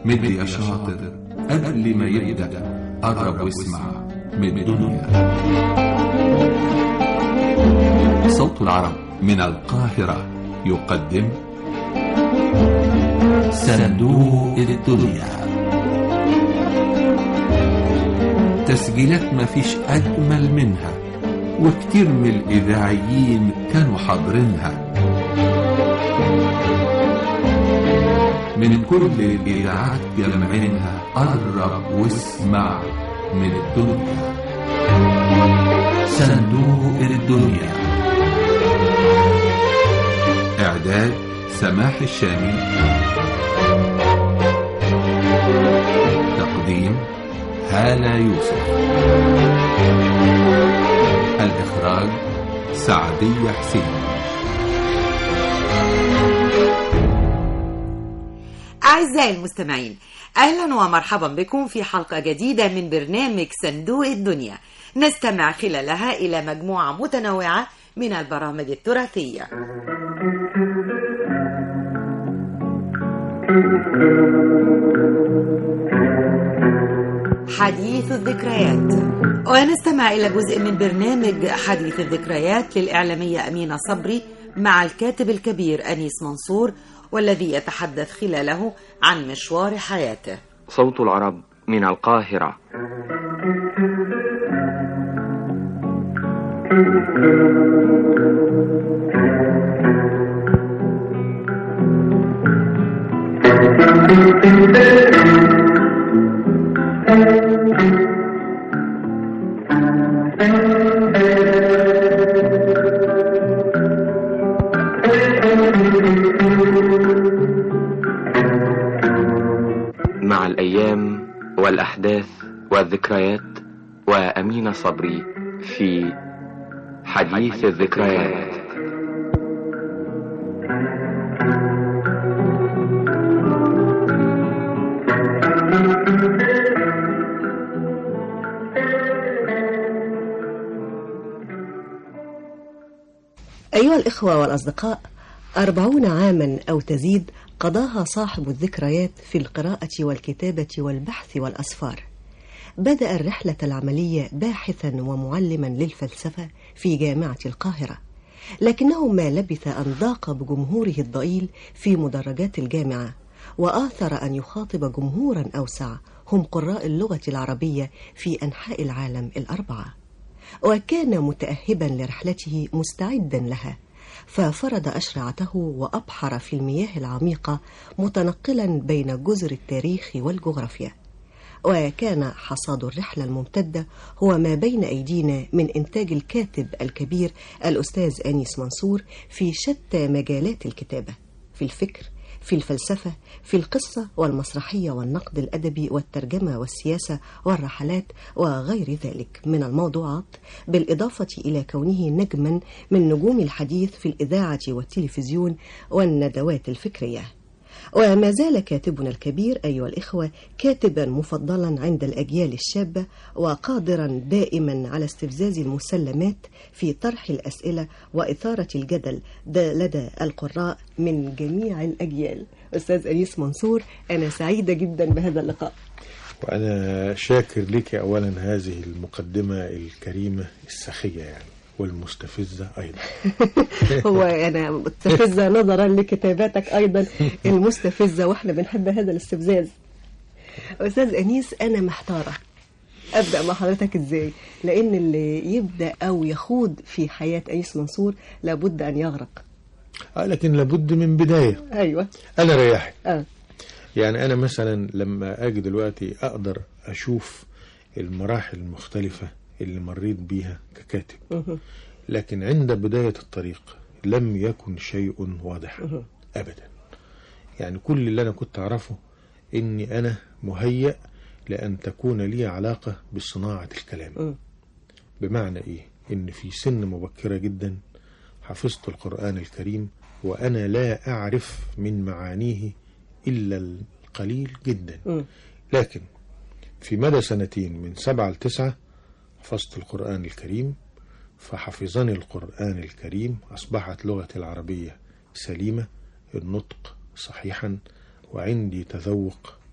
مد يا شاطر قبل ما يبدأ قرب واسمع من الدنيا صوت العرب من القاهرة يقدم صندوق الدنيا تسجيلات مفيش أجمل منها وكتير من الإذاعيين كانوا حاضرينها من كل الإذاعات جمعينها قرب واسمع من الدنيا صندوق الدنيا إعداد سماح الشامي تقديم هالة يوسف الإخراج سعدية حسين أعزائي المستمعين أهلا ومرحبا بكم في حلقة جديدة من برنامج صندوق الدنيا نستمع خلالها إلى مجموعة متنوعة من البرامج التراثية حديث الذكريات ونستمع إلى جزء من برنامج حديث الذكريات للإعلامية أمينة صبري مع الكاتب الكبير أنيس منصور والذي يتحدث خلاله عن مشوار حياته صوت العرب من القاهرة مع الأيام والأحداث والذكريات وأمين صبري في حديث الذكريات أيها الإخوة والأصدقاء أربعون عاما أو تزيد قضاها صاحب الذكريات في القراءة والكتابة والبحث والأسفار بدأ الرحلة العملية باحثا ومعلما للفلسفة في جامعة القاهرة لكنه ما لبث أن ضاق بجمهوره الضئيل في مدرجات الجامعة وآثر أن يخاطب جمهورا أوسع هم قراء اللغة العربية في أنحاء العالم الأربعة وكان متأهبا لرحلته مستعدا لها ففرض أشرعته وأبحر في المياه العميقة متنقلا بين جزر التاريخ والجغرافيا وكان حصاد الرحلة الممتدة هو ما بين أيدينا من إنتاج الكاتب الكبير الأستاذ أنيس منصور في شتى مجالات الكتابة في الفكر في الفلسفة في القصة والمسرحية والنقد الأدبي والترجمة والسياسة والرحلات وغير ذلك من الموضوعات بالإضافة إلى كونه نجما من نجوم الحديث في الإذاعة والتلفزيون والندوات الفكرية وما زال كاتبنا الكبير أيها الإخوة كاتبا مفضلا عند الأجيال الشابة وقادرا دائما على استفزاز المسلمات في طرح الأسئلة وإثارة الجدل لدى القراء من جميع الأجيال أستاذ أنيس منصور أنا سعيدة جدا بهذا اللقاء وأنا شاكر لك أولا هذه المقدمة الكريمة السخية يعني والمستفزة أيضا هو أنا مستفزة نظرا لكتاباتك أيضا المستفزة وإحنا بنحب هذا الاستفزاز أستاذ أنيس أنا محتارة أبدأ مع حضرتك إزاي لأن اللي يبدأ أو يخوض في حياة أنيس منصور لابد أن يغرق آه لكن لابد من بداية أيوة أنا ريحي آه. يعني أنا مثلا لما أجي دلوقتي أقدر أشوف المراحل المختلفة اللي مريت بيها ككاتب مه. لكن عند بداية الطريق لم يكن شيء واضح مه. أبدا يعني كل اللي أنا كنت أعرفه إني أنا مهيأ لأن تكون لي علاقة بصناعة الكلام مه. بمعنى إيه إن في سن مبكرة جدا حفظت القرآن الكريم وأنا لا أعرف من معانيه إلا القليل جدا مه. لكن في مدى سنتين من سبعة لتسعة حفظت القرآن الكريم فحفظني القرآن الكريم أصبحت لغتي العربية سليمة النطق صحيحا وعندي تذوق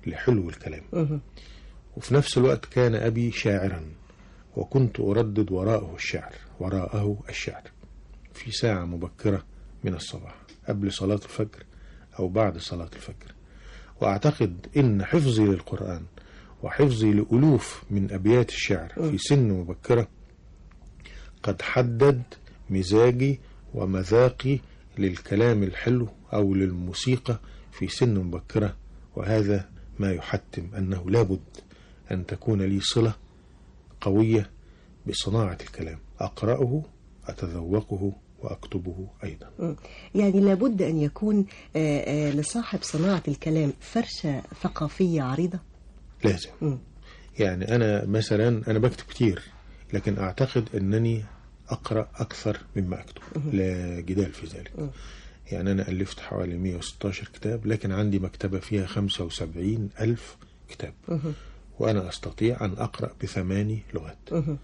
لحلو الكلام مهم. وفي نفس الوقت كان أبي شاعرا وكنت أردد وراءه الشعر وراءه الشعر في ساعة مبكرة من الصباح قبل صلاة الفجر أو بعد صلاة الفجر وأعتقد إن حفظي للقرآن وحفظي لألوف من أبيات الشعر في سن مبكرة قد حدد مزاجي ومذاقي للكلام الحلو أو للموسيقى في سن مبكرة وهذا ما يحتم أنه لابد أن تكون لي صلة قوية بصناعة الكلام أقرأه أتذوقه وأكتبه أيضا مم. يعني لابد أن يكون آه، آه، لصاحب صناعة الكلام فرشة ثقافية عريضة لازم مم. يعني أنا مثلا أنا بكتب كتير لكن أعتقد أنني أقرأ أكثر مما أكتب لا جدال في ذلك يعني أنا ألفت حوالي 116 كتاب لكن عندي مكتبة فيها 75 ألف كتاب وأنا أستطيع أن أقرأ بثماني لغات مهم.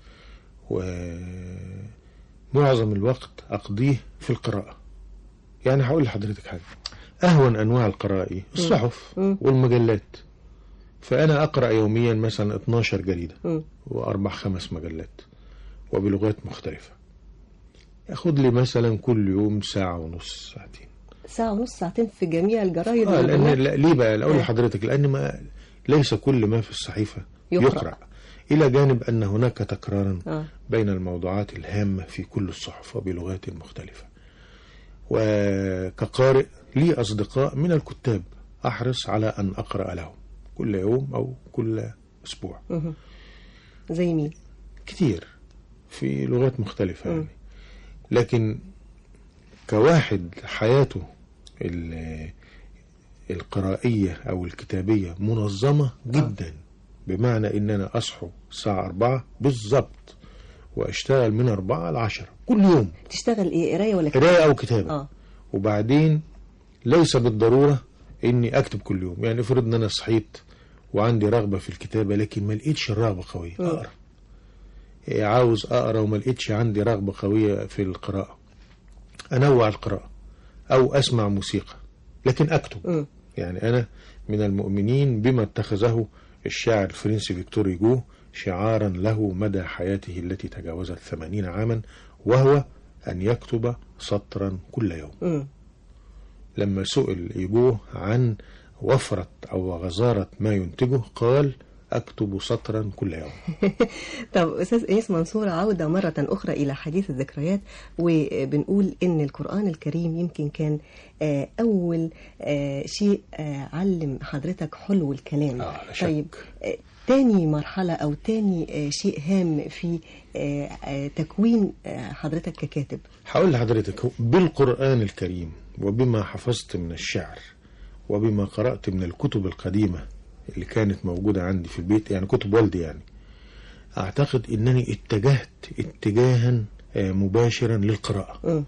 ومعظم الوقت أقضيه في القراءة يعني هقول لحضرتك حاجة أهون أنواع القراءة إيه؟ الصحف مم. والمجلات فأنا أقرأ يوميا مثلا 12 جريدة مم. وأربع خمس مجلات وبلغات مختلفة ياخد لي مثلا كل يوم ساعة ونص ساعتين ساعة ونص ساعتين في جميع الجرايد آه لأن والمجلات. لا ليه بقى أقول آه. لحضرتك لأن ما ليس كل ما في الصحيفة يقرأ. يقرأ, إلى جانب أن هناك تكرارا آه. بين الموضوعات الهامة في كل الصحف وبلغات مختلفة وكقارئ لي أصدقاء من الكتاب أحرص على أن أقرأ لهم كل يوم أو كل أسبوع مهم. زي مين كتير في لغات مختلفة يعني لكن كواحد حياته ال- القرائية أو الكتابية منظمة جدا بمعنى إن أنا أصحو الساعة أربعة بالظبط وأشتغل من أربعة لعشرة كل يوم تشتغل ايه قرايه ولا كتابة؟ قراية أو كتابة اه وبعدين ليس بالضرورة إني أكتب كل يوم يعني افرض إن أنا صحيت وعندي رغبة في الكتابة لكن ما لقيتش الرغبة قوية مم. أقرأ إيه، عاوز أقرأ وما لقيتش عندي رغبة قوية في القراءة أنوع القراءة أو أسمع موسيقى لكن أكتب مم. يعني أنا من المؤمنين بما اتخذه الشاعر الفرنسي فيكتور هيجو شعارا له مدى حياته التي تجاوزت ثمانين عاما وهو أن يكتب سطرا كل يوم مم. لما سئل إيجو عن وفرة أو غزارة ما ينتجه قال أكتب سطرا كل يوم طب أستاذ إنيس منصور عودة مرة أخرى إلى حديث الذكريات وبنقول إن القرآن الكريم يمكن كان آه، أول آه، شيء آه، علم حضرتك حلو الكلام آه، لا شك. طيب آه، تاني مرحلة أو تاني آه، شيء هام في آه، آه، تكوين آه، حضرتك ككاتب هقول لحضرتك هو بالقرآن الكريم وبما حفظت من الشعر وبما قرأت من الكتب القديمة اللي كانت موجودة عندي في البيت يعني كتب والدي يعني أعتقد أنني اتجهت اتجاها آه، مباشرا للقراءة مم.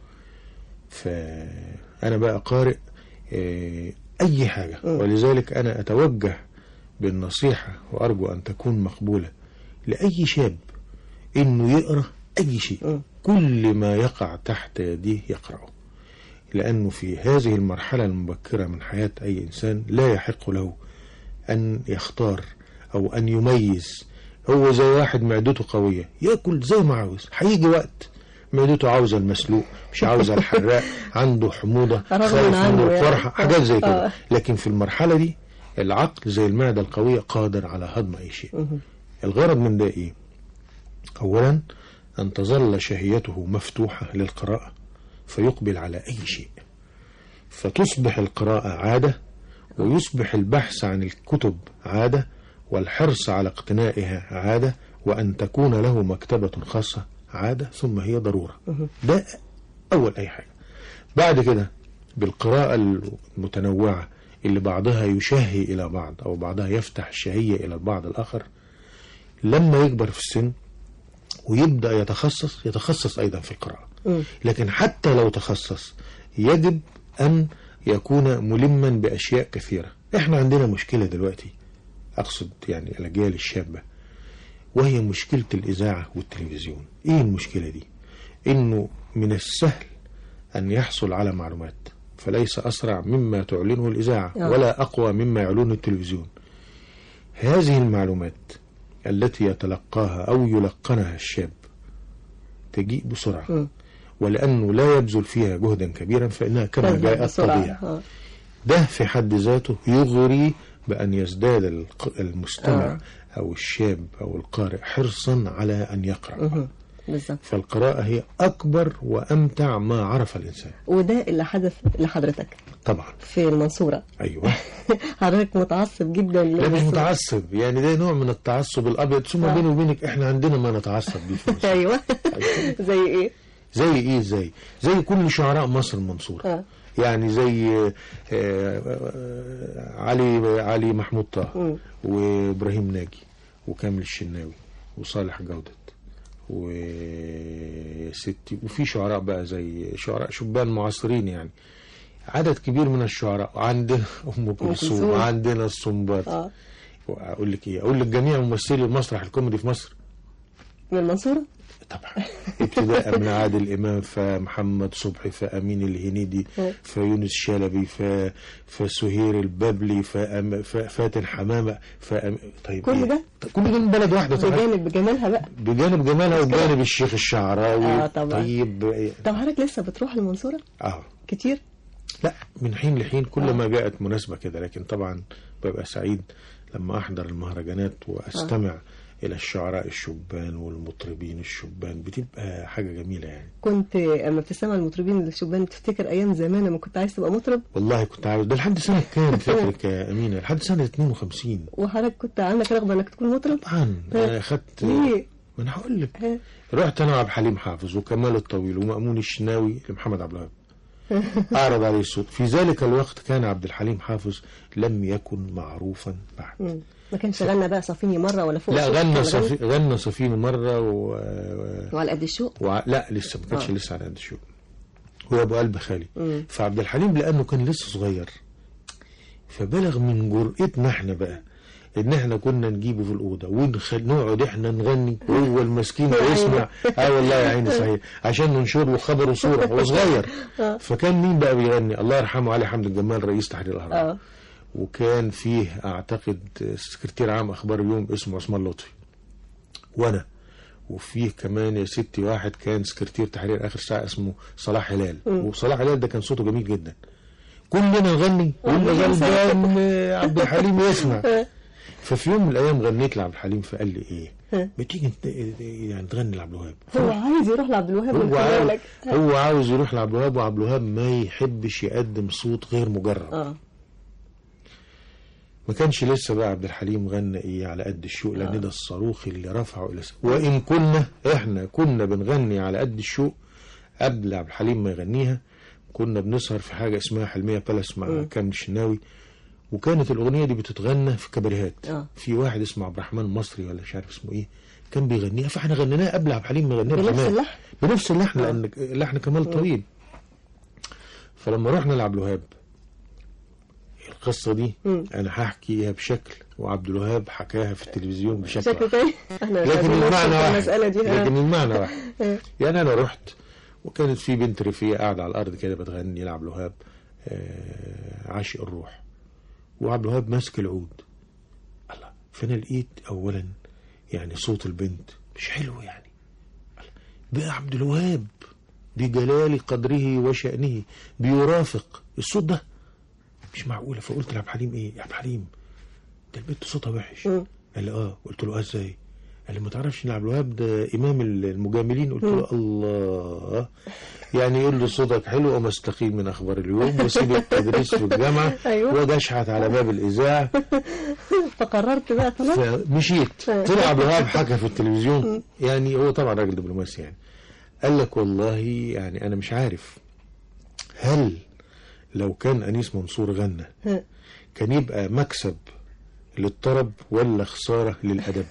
فأنا بقى قارئ آه، أي حاجة مم. ولذلك أنا أتوجه بالنصيحة وأرجو أن تكون مقبولة لأي شاب إنه يقرأ أي شيء مم. كل ما يقع تحت يديه يقرأه لأنه في هذه المرحلة المبكرة من حياة أي إنسان لا يحق له أن يختار أو أن يميز هو زي واحد معدته قوية يأكل زي ما عاوز هيجي وقت معدته عاوزة المسلوق مش عاوزة الحراق عنده حموضة رغم خايف عنه من يعني. القرحة حاجات زي كده آه. لكن في المرحلة دي العقل زي المعدة القوية قادر على هضم أي شيء مهم. الغرض من ده إيه أولا أن تظل شهيته مفتوحة للقراءة فيقبل على أي شيء فتصبح القراءة عادة ويصبح البحث عن الكتب عادة والحرص على اقتنائها عادة وأن تكون له مكتبة خاصة عادة ثم هي ضرورة ده أول أي حاجة بعد كده بالقراءة المتنوعة اللي بعضها يشهي إلى بعض أو بعضها يفتح الشهية إلى البعض الآخر لما يكبر في السن ويبدأ يتخصص يتخصص أيضا في القراءة مم. لكن حتى لو تخصص يجب أن يكون ملما بأشياء كثيرة احنا عندنا مشكلة دلوقتي أقصد يعني الأجيال الشابة وهي مشكلة الإذاعة والتلفزيون إيه المشكلة دي إنه من السهل أن يحصل على معلومات فليس أسرع مما تعلنه الإذاعة آه. ولا أقوى مما يعلنه التلفزيون هذه المعلومات التي يتلقاها أو يلقنها الشاب تجيء بسرعة مم. ولأنه لا يبذل فيها جهدا كبيرا فإنها كما تذهب جاءت بسرعة. طبيعة آه. ده في حد ذاته يغري بأن يزداد الق- المستمع آه. أو الشاب أو القارئ حرصا على أن يقرأ مهم. بالظبط فالقراءة هي أكبر وأمتع ما عرف الإنسان وده اللي حدث لحضرتك طبعا في المنصورة أيوه حضرتك متعصب جدا لا مش للمنصورة. متعصب يعني ده نوع من التعصب الأبيض ثم آه. بيني وبينك إحنا عندنا ما نتعصب بيه في مصر ايوه زي ايه زي إيه زي زي كل شعراء مصر المنصورة آه. يعني زي آه، آه، علي علي محمود طه مم. وابراهيم ناجي وكامل الشناوي وصالح جودة وستي وفي شعراء بقى زي شعراء شبان معاصرين يعني عدد كبير من الشعراء عندنا ام كلثوم كلثوم. وعندنا الصنباط اه اقول لك ايه اقول لك جميع ممثلي المسرح الكوميدي في مصر من المنصورة طبعا ابتداء من عادل امام فمحمد صبحي فامين الهنيدي م. فيونس شلبي ف فسهير البابلي فأم... ف... فاتن حمامه فأم... طيب كل إيه؟ ده؟ كل ده من بلد واحده طبعا بجانب بجمالها بقى بجانب جمالها وبجانب الشيخ الشعراوي آه، طبعا. طيب إيه؟ طب حضرتك لسه بتروح المنصورة اه كتير لا من حين لحين كل آه. ما جاءت مناسبة كده لكن طبعا ببقى سعيد لما أحضر المهرجانات وأستمع إلى الشعراء الشبان والمطربين الشبان بتبقى حاجة جميلة يعني كنت اما بتسمع المطربين الشبان تفتكر ايام زمان لما كنت عايز تبقى مطرب والله كنت عاوز ده لحد سنة كام فكرك يا أمينة لحد سنة 52 وحضرتك كنت عندك رغبة انك تكون مطرب طبعا أنا أخدت ليه؟ ما أنا هقول لك ها؟ رحت أنا وعبد الحليم حافظ وكمال الطويل ومأمون الشناوي لمحمد عبد الوهاب أعرض عليه الصوت في ذلك الوقت كان عبد الحليم حافظ لم يكن معروفا بعد مم. ما كانش غنى بقى صافيني مرة ولا فوق لا الصوت غنى كده صفي غنى صفين مرة و... وعلى قد الشوق و... لا لسه ما كانش آه. لسه على قد الشوق هو ابو قلب خالي مم. فعبد الحليم لانه كان لسه صغير فبلغ من جرأتنا احنا بقى ان احنا كنا نجيبه في الاوضه ونخل... نقعد احنا نغني وهو المسكين يا يسمع اه والله يا عيني صحيح عشان ننشر له خبر وصوره هو صغير آه. فكان مين بقى بيغني الله يرحمه علي حمد الجمال رئيس تحرير الاهرام اه وكان فيه اعتقد سكرتير عام اخبار اليوم اسمه عثمان لطفي وانا وفيه كمان يا ستي واحد كان سكرتير تحرير اخر ساعه اسمه صلاح هلال وصلاح هلال ده كان صوته جميل جدا كلنا نغني واللي غلبان آه، عبد الحليم يسمع ففي يوم من الايام غنيت لعبد الحليم فقال لي ايه ما تيجي انت- يعني تغني لعبد الوهاب هو عايز يروح لعبد الوهاب من هو عاوز خلالك هو عاوز يروح لعبد الوهاب وعبد الوهاب ما يحبش يقدم صوت غير مجرب اه ما كانش لسه بقى عبد الحليم غنى ايه على قد الشوق لان ده الصاروخ اللي رفعه الى السماء وان كنا احنا كنا بنغني على قد الشوق قبل عبد الحليم ما يغنيها كنا بنسهر في حاجه اسمها حلميه بالاس مع كامل الشناوي وكانت الاغنيه دي بتتغنى في كباريهات آه. في واحد اسمه عبد الرحمن المصري ولا مش عارف اسمه ايه كان بيغنيها فاحنا غنيناها قبل عبد الحليم ما يغنيها بنفس بزمان. اللحن؟ بنفس اللحن لان اللحن كمال طويل فلما رحنا لعبد الوهاب القصة دي مم. أنا هحكيها بشكل وعبد الوهاب حكاها في التلفزيون بشكل شكل آخر. تاني احنا لكن عايزين المعنى نوصل واحد المسألة دي ها. لكن المعنى واحد ها. يعني أنا رحت وكانت في بنت رفيقة قاعدة على الأرض كده بتغني لعبد الوهاب آه، عاشق الروح وعبد الوهاب ماسك العود الله فأنا لقيت أولا يعني صوت البنت مش حلو يعني بقى عبد الوهاب بجلال قدره وشأنه بيرافق الصوت ده مش معقولة فقلت لعبد الحليم ايه يا عبد الحليم ده البنت صوتها وحش مم. قال لي اه قلت له اه ازاي قال لي ما تعرفش ان عبد الوهاب ده امام المجاملين قلت له الله يعني يقول لي صوتك حلو وما استقيل من اخبار اليوم وسيب التدريس في الجامعه أيوة. واجي اشحت على باب الاذاعه فقررت بقى خلاص فمشيت طلع عبد الوهاب حكى في التلفزيون يعني هو طبعا راجل دبلوماسي يعني قال لك والله يعني انا مش عارف هل لو كان انيس منصور غنى ها. كان يبقى مكسب للطرب ولا خساره للادب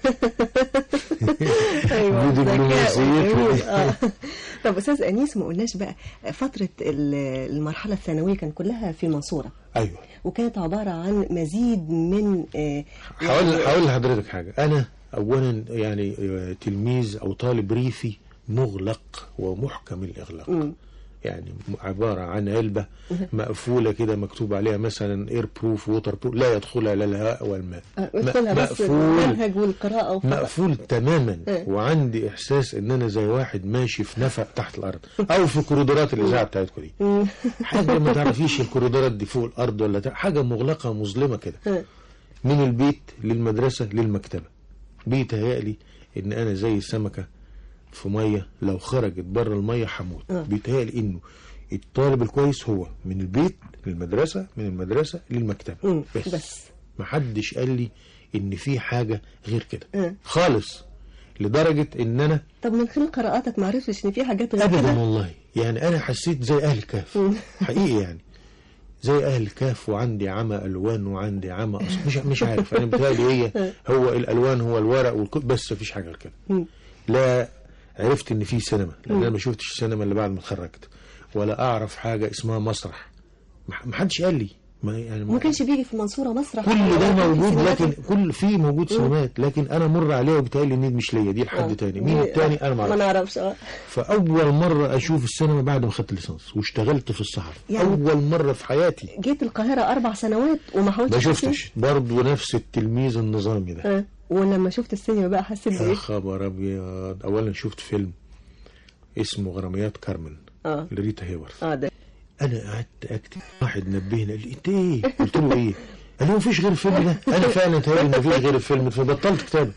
ايوه بدبلوماسيته. ذكاء وجميل. آه. طب استاذ انيس ما قلناش بقى فتره ال- المرحله الثانويه كان كلها في المنصوره ايوه وكانت عباره عن مزيد من آه، هقول يعني- هقول لحضرتك حاجه انا اولا يعني آه، تلميذ او طالب ريفي مغلق ومحكم الاغلاق مم. يعني عبارة عن علبة مقفولة كده مكتوب عليها مثلا اير بروف ووتر بروف لا يدخلها لا الهواء والماء آه، ادخلها بس مقفول المنهج والقراءة وفقط. مقفول تماما إيه. وعندي احساس ان انا زي واحد ماشي في نفق تحت الارض او في كوريدورات الاذاعه بتاعتكم دي حاجه ما تعرفيش الكوريدورات دي فوق الارض ولا تحت حاجه مغلقه مظلمه كده إيه. من البيت للمدرسه للمكتبه بيتهيألي ان انا زي السمكه في ميه لو خرجت بره الميه هموت آه. بيتهيألي انه الطالب الكويس هو من البيت للمدرسه من المدرسه للمكتبه مم. بس, بس. محدش قال لي ان في حاجه غير كده آه. خالص لدرجه ان انا طب من خلال قراءاتك ما عرفتش ان في حاجات غير ابدا كده والله يعني انا حسيت زي اهل الكهف حقيقي يعني زي اهل الكهف وعندي عمى الوان وعندي عمى أصل مش مش عارف انا بتهيألي هي هو الالوان هو الورق والكتب بس مفيش حاجه غير كده مم. لا عرفت ان في سينما لان انا ما شفتش السينما اللي بعد ما اتخرجت ولا اعرف حاجه اسمها مسرح ما ما حدش قال لي ما يعني ما كانش بيجي في المنصورة مسرح كل ده ولا موجود سينمات؟ لكن كل في موجود سينمات لكن انا مر عليها وبالتالي ان دي مش ليا دي آه. لحد تاني مين دي- التاني انا ما ما اعرفش نعرفش اه فاول مره اشوف السينما بعد ما خدت ليسانس واشتغلت في الصحافه يعني- اول مره في حياتي جيت القاهرة أربع سنوات وما حاولتش ما تشوف؟ شفتش برضه نفس التلميذ النظامي ده آه. ولما شفت السينما بقى حسيت يا بإيه؟ خبر ابيض اولا شفت فيلم اسمه غراميات كارمن اه لريتا هيورث اه ده انا قعدت اكتب واحد نبهني قال لي انت ايه قلت له ايه قال لي مفيش غير الفيلم ده انا فعلا تهيألي ان مفيش غير الفيلم ده فبطلت كتابه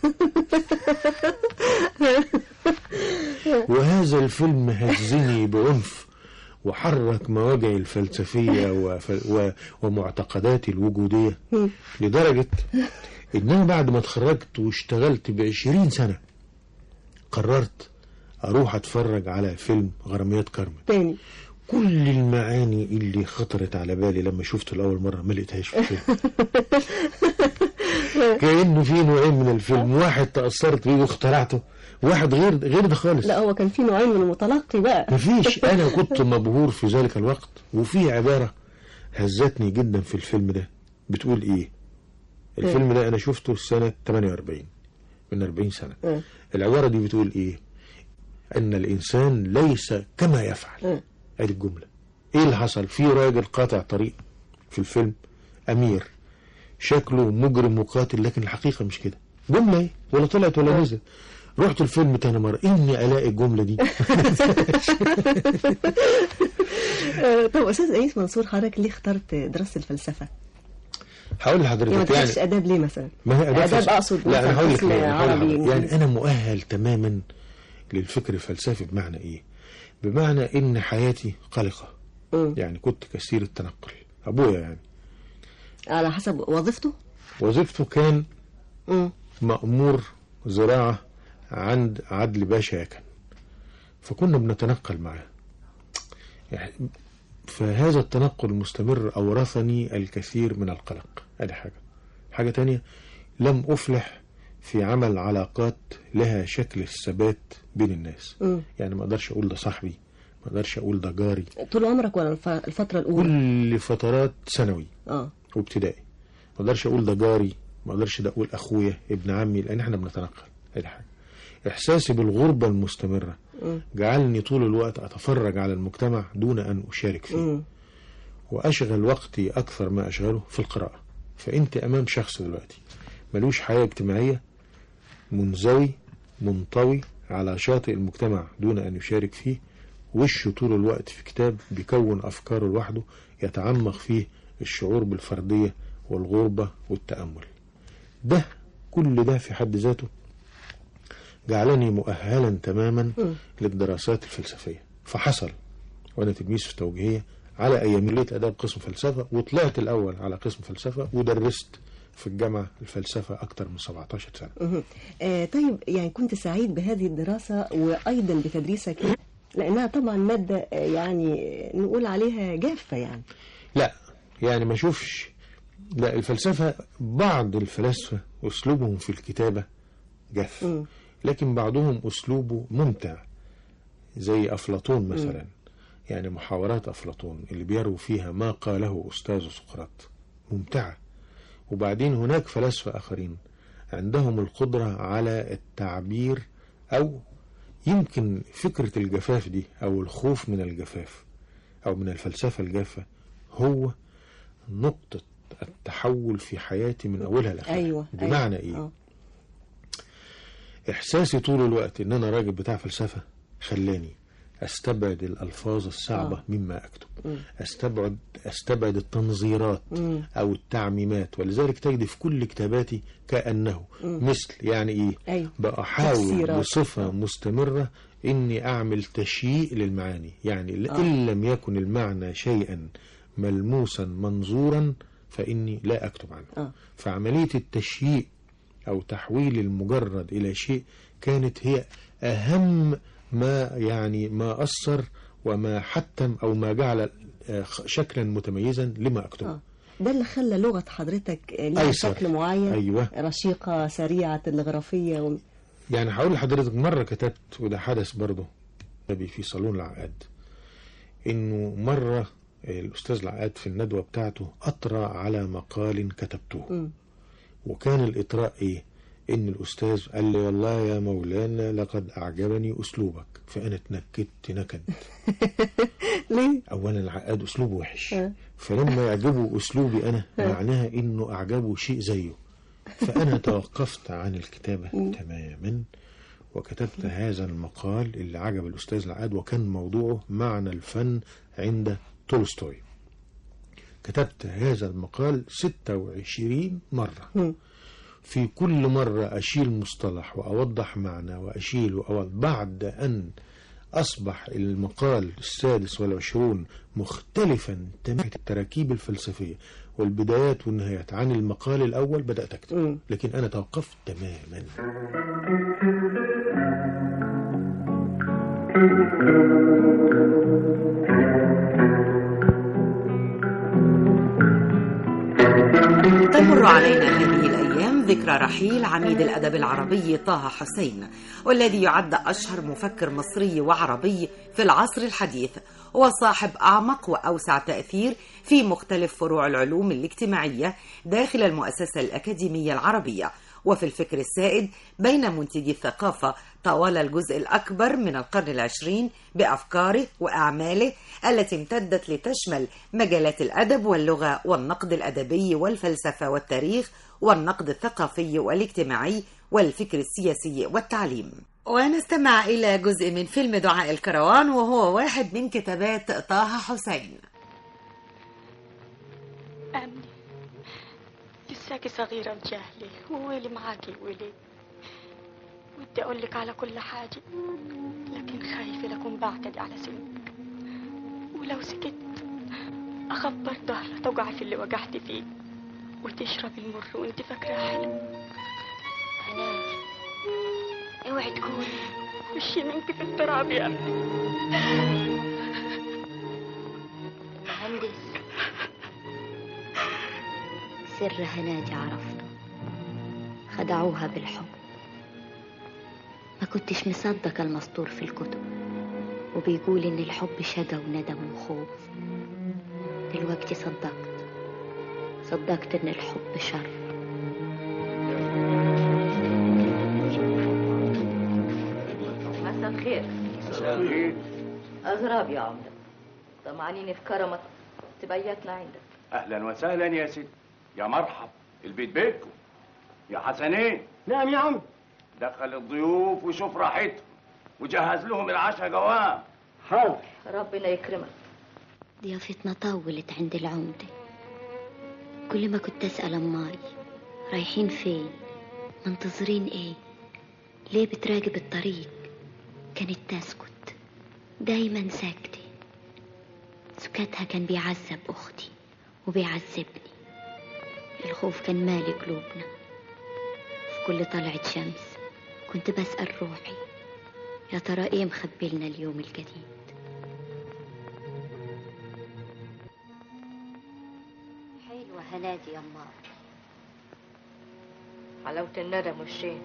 وهذا الفيلم هزني بعنف وحرك مواجعي الفلسفية وف... و... ومعتقداتي الوجودية لدرجة ان انا بعد ما اتخرجت واشتغلت بعشرين سنة قررت اروح اتفرج على فيلم غراميات كارمن تاني كل المعاني اللي خطرت على بالي لما شفته لأول مرة ما لقيتهاش في الفيلم كأنه في نوعين من الفيلم واحد تأثرت بيه واخترعته واحد غير غير ده خالص لا هو كان في نوعين من المتلقي بقى مفيش أنا كنت مبهور في ذلك الوقت وفي عبارة هزتني جدا في الفيلم ده بتقول إيه الفيلم ده أنا شفته سنة 48 من 40 سنة آه. العبارة دي بتقول إيه أن الإنسان ليس كما يفعل آه. ادي الجملة ايه اللي حصل في راجل قاطع طريق في الفيلم امير شكله مجرم وقاتل لكن الحقيقة مش كده جملة ايه ولا طلعت ولا نزلت رحت الفيلم تاني مرة اني الاقي الجملة دي آه، طب أستاذ أنيس منصور حضرتك ليه اخترت دراسة الفلسفة؟ هقول يعني ما لحضرتك دخلتش يعني آداب ليه مثلا؟ ما هي آداب فلسفة. أقصد لا انا مثلا هقول لك قسم ليه، هقول عربي لحضرتك. يعني إنجليزي. انا مؤهل تماما للفكر الفلسفي بمعنى ايه بمعنى ان حياتي قلقة مم. يعني كنت كثير التنقل ابويا يعني على حسب وظيفته؟ وظيفته كان مم. مأمور زراعة عند عدل باشا يكن فكنا بنتنقل معاه يعني فهذا التنقل المستمر أورثني الكثير من القلق هذه حاجة حاجة تانية لم أفلح في عمل علاقات لها شكل الثبات بين الناس مم. يعني ما أقدرش أقول ده صاحبي ما أقدرش أقول ده جاري طول عمرك ولا الف- الفترة الأولى؟ كل فترات ثانوي اه وابتدائي ما اقدرش اقول ده جاري ما اقدرش ده اقول اخويا ابن عمي لان احنا بنتنقل هذه حاجه احساسي بالغربه المستمره جعلني طول الوقت اتفرج على المجتمع دون ان اشارك فيه مم. واشغل وقتي اكثر ما اشغله في القراءه فانت امام شخص دلوقتي ملوش حياه اجتماعيه منزوي منطوي على شاطئ المجتمع دون ان يشارك فيه وشه طول الوقت في كتاب بيكون افكاره لوحده يتعمق فيه الشعور بالفرديه والغربه والتامل ده كل ده في حد ذاته جعلني مؤهلا تماما للدراسات الفلسفيه فحصل وانا تلميذ في توجيهيه على ايام ليت اداب قسم فلسفه وطلعت الاول على قسم فلسفه ودرست في الجامعه الفلسفه اكتر من 17 سنه مهم. آه طيب يعني كنت سعيد بهذه الدراسة وأيضا بتدريسك لأنها طبعا مادة آه، يعني نقول عليها جافة يعني لا يعني ما اشوفش لا الفلسفه بعض الفلاسفه اسلوبهم في الكتابه جاف مم. لكن بعضهم اسلوبه ممتع زي افلاطون مثلا يعني محاورات افلاطون اللي بيروي فيها ما قاله استاذ سقراط ممتعه وبعدين هناك فلاسفه اخرين عندهم القدره على التعبير او يمكن فكره الجفاف دي او الخوف من الجفاف أو من الفلسفة الجافة هو نقطة التحول في حياتي من أولها لآخرها ايوه بمعنى أيوة. إيه؟ آه. إحساسي طول الوقت إن أنا راجل بتاع فلسفة خلاني أستبعد الألفاظ الصعبة آه. مما أكتب مم. أستبعد أستبعد التنظيرات مم. أو التعميمات ولذلك تجد في كل كتاباتي كأنه مثل يعني إيه أيوة. بأحاول تفسيرات. بصفة مستمرة إني أعمل تشييء للمعاني يعني آه. إن لم يكن المعنى شيئا ملموسا منظورا فإني لا أكتب عنه آه. فعملية التشييء أو تحويل المجرد إلى شيء كانت هي أهم ما يعني ما أثر وما حتم أو ما جعل آه، شكلا متميزا لما أكتبه آه. ده اللي خلى لغة حضرتك ليها أيسر. شكل معين أيوة. رشيقة سريعة الغرافية و... يعني هقول لحضرتك مرة كتبت وده حدث برضه نبي في صالون العقاد إنه مرة الأستاذ العقاد في الندوة بتاعته أطرى على مقال كتبته مم. وكان الإطراء إيه؟ إن الأستاذ قال لي والله يا مولانا لقد أعجبني أسلوبك فأنا اتنكدت نكد ليه؟ أولا العقاد أسلوبه وحش آه. فلما يعجبه أسلوبي أنا معناها إنه أعجبه شيء زيه فأنا توقفت عن الكتابة تماما وكتبت هذا المقال اللي عجب الأستاذ العقاد وكان موضوعه معنى الفن عند تولستوي كتبت هذا المقال 26 مرة مم. في كل مرة أشيل مصطلح وأوضح معنى وأشيل وأوضح بعد أن أصبح المقال السادس والعشرون مختلفا تماما في التراكيب الفلسفية والبدايات والنهايات عن المقال الأول بدأت أكتب مم. لكن أنا توقفت تماما تمر علينا هذه الأيام ذكرى رحيل عميد الأدب العربي طه حسين والذي يعد أشهر مفكر مصري وعربي في العصر الحديث وصاحب أعمق وأوسع تأثير في مختلف فروع العلوم الاجتماعية داخل المؤسسة الأكاديمية العربية وفي الفكر السائد بين منتجي الثقافة طوال الجزء الأكبر من القرن العشرين بأفكاره وأعماله التي امتدت لتشمل مجالات الأدب واللغة والنقد الأدبي والفلسفة والتاريخ والنقد الثقافي والاجتماعي والفكر السياسي والتعليم ونستمع إلى جزء من فيلم دعاء الكروان وهو واحد من كتابات طه حسين أمني لساكي صغيرة وجاهلة وويلي معاكي ويلي ودي أقول لك على كل حاجة لكن خايفة لكون بعتدي على سنك ولو سكت أخبر ظهرة توقعي في اللي وقعتي فيه وتشرب المر وانت فاكرة حلو هنادي اوعي تكوني وش منك في التراب يا أمني مهندس سر هنادي عرفته خدعوها بالحب ما كنتش مصدق المسطور في الكتب وبيقول ان الحب شجا وندم وخوف دلوقتي صدقت صدقت ان الحب شر مساء الخير أغراب يا عمدة طمعانين في كرمك تبيتنا عندك اهلا وسهلا يا ست يا مرحب البيت بيتكم يا حسنين نعم يا عم دخل الضيوف وشوف راحتهم وجهز لهم العشاء جوام حاضر ربنا يكرمك ضيافتنا طولت عند العمدة كل ما كنت أسأل أماي رايحين فين منتظرين ايه ليه بتراقب الطريق كانت تسكت دايما ساكتة سكاتها كان بيعذب أختي وبيعذبني الخوف كان مالي قلوبنا في كل طلعة شمس كنت بسأل روحي يا ترى ايه مخبلنا اليوم الجديد حلوة هنادي يا أمار حلاوة الندم والشين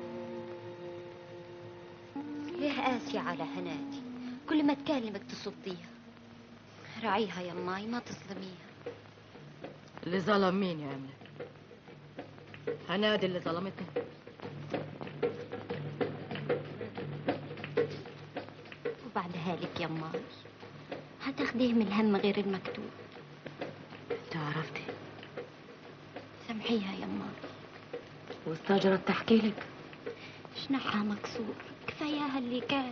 ليه قاسية على هنادي كل ما تكلمك تصديها راعيها يا ماي ما تظلميها اللي ظلم مين يا أمنة هنادي اللي ظلمتني وبعدها لك يا ماي هتاخديه من الهم غير المكتوب انت عرفتي سامحيها يما واستجرت تحكي لك جناحها مكسور كفاياها اللي كان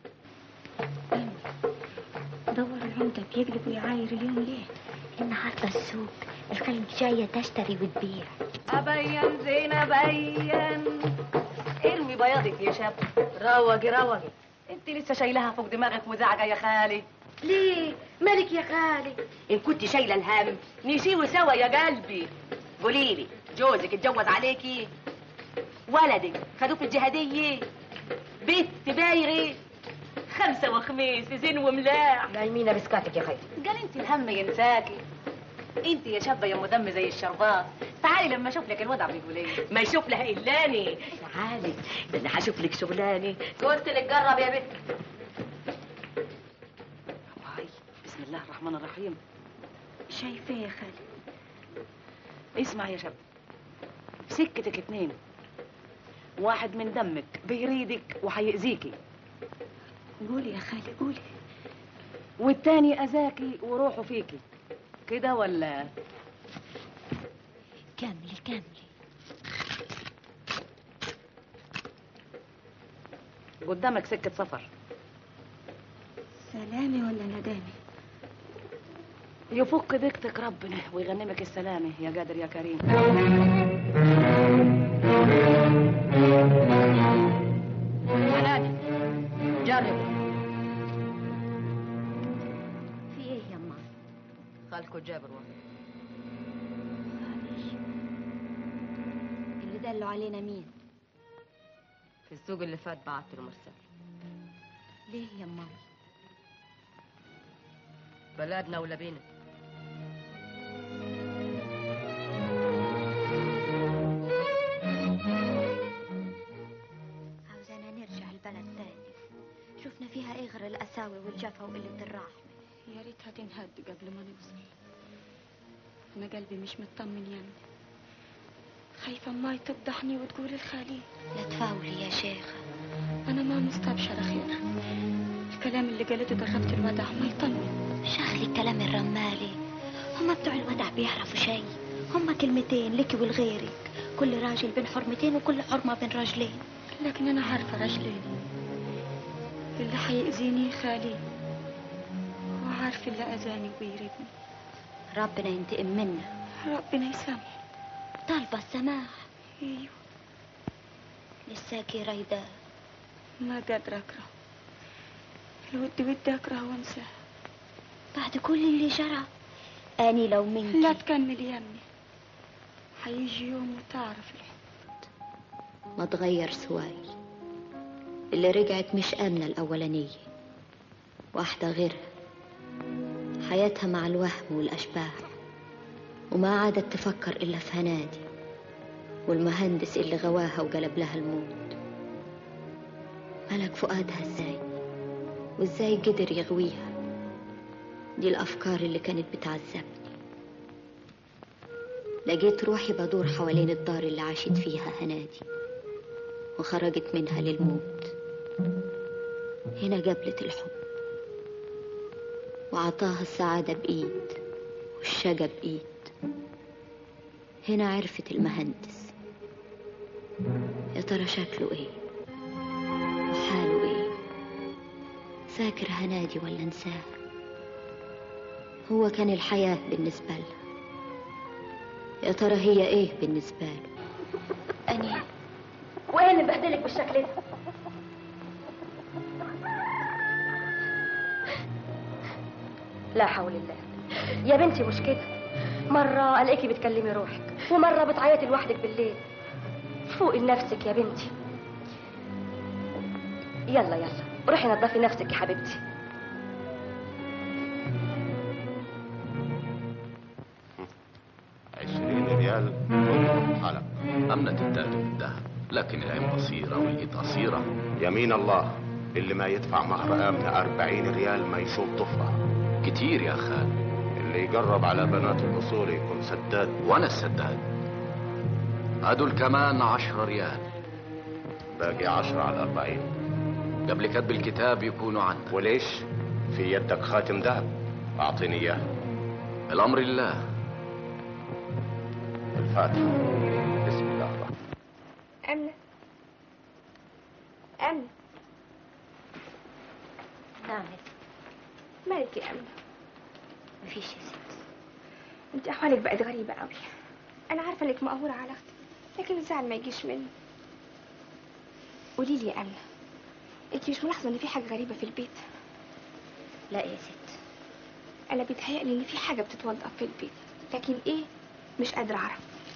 دور العمدة بيقلب ويعاير اليوم ليه النهاردة السوق الخلق جاية تشتري وتبيع أبين زين أبين ارمي بياضك يا شاب روقي روقي انت لسه شايلها فوق دماغك وزعجة يا خالي ليه مالك يا خالي ان كنت شايله الهم نشيله سوا يا قلبي قولي لي جوزك اتجوز عليكي ولدك خدوه في الجهاديه بنت بايري خمسة وخميس زين وملاح نايمينة بسكاتك يا خيتي قال انت الهم ينساكي انت يا شابه يا مدم زي الشربات تعالي لما اشوف لك الوضع بيقول ايه ما يشوف لها الا تعالي ده انا هشوف لك شغلانه قلت لك جرب يا بنت واي بسم الله الرحمن الرحيم شايفة يا خالي اسمع يا شاب سكتك اتنين واحد من دمك بيريدك وهيأذيكي قولي يا خالي قولي والتاني أذاكي وروحه فيكي كده ولا كاملي كاملي قدامك سكة سفر سلامي ولا ندامي يفك ضيقتك ربنا ويغنمك السلامة يا قادر يا كريم هنادي جرب في ايه يما خالكو جابر وهي اللي دلوا علينا مين في السوق اللي فات بعت له مرسل ليه يما بلدنا ولا بينا عاوزانا نرجع البلد تاني شفنا فيها ايه غير القساوة والجفا وقلة الرحمة يا ريتها تنهد قبل ما نوصل انا قلبي مش مطمن يا ابني خايفة ماي تفضحني وتقول الخالي لا تفاولي يا شيخة انا ما مستبشرة خير الكلام اللي قالته دخلت الوداع ما يطمن شغلي الكلام الرمالي هما بتوع الودع بيعرفوا شيء هما كلمتين لك ولغيرك كل راجل بين حرمتين وكل حرمة بين رجلين لكن انا عارفة رجلين اللي حيأذيني خالي وعارف اللي اذاني ويريدني ربنا ينتقم منا ربنا يسامح طالبة السماح ايوه لساكي رايدة ما قادرة اكره الود ودي اكره وانساه بعد كل اللي جرى اني لو منك لا تكمل يا ابني حيجي يوم وتعرف الحب ما تغير سواي اللي رجعت مش آمنة الأولانية واحدة غيرها حياتها مع الوهم والأشباح وما عادت تفكر إلا في هنادي والمهندس اللي غواها وقلب لها الموت ملك فؤادها ازاي وازاي قدر يغويها دي الأفكار اللي كانت بتعذبني لقيت روحي بدور حوالين الدار اللي عاشت فيها هنادي وخرجت منها للموت هنا قبلت الحب وعطاها السعادة بإيد والشقى بإيد هنا عرفت المهندس يا ترى شكله ايه وحاله ايه فاكر هنادي ولا انساه هو كان الحياة بالنسبة لها يا ترى هي ايه بالنسبة له أني وين اللي مبهدلك بالشكل ده لا حول الله يا بنتي مش كده مرة ألاقيكي بتكلمي روحك ومرة بتعيطي لوحدك بالليل فوقي لنفسك يا بنتي يلا يلا روحي نظفي نفسك يا حبيبتي عشرين ريال كل حلق أمنت التاج بالذهب لكن العين بصيرة والإيد قصيرة يمين الله اللي ما يدفع مهر آمنة أربعين ريال ما يشوف طفرة كتير يا خال اللي يقرب على بنات الأصول يكون سداد وأنا السداد هدول كمان عشرة ريال باقي عشرة على أربعين قبل كتب الكتاب يكونوا عندك وليش في يدك خاتم ذهب اعطيني اياه الأمر لله الفاتحة بسم الله الرحمن أمنة أمنة نعم مالك يا أمنة مفيش يا ست انت أحوالك بقت غريبة قوي أنا عارفة إنك مقهورة على أختك لكن الزعل ما يجيش مني قولي لي يا أمنة انت مش ملاحظة إن في حاجة غريبة في البيت لا يا ست أنا بيتهيألي إن في حاجة بتتوضأ في البيت لكن إيه مش قادرة أعرف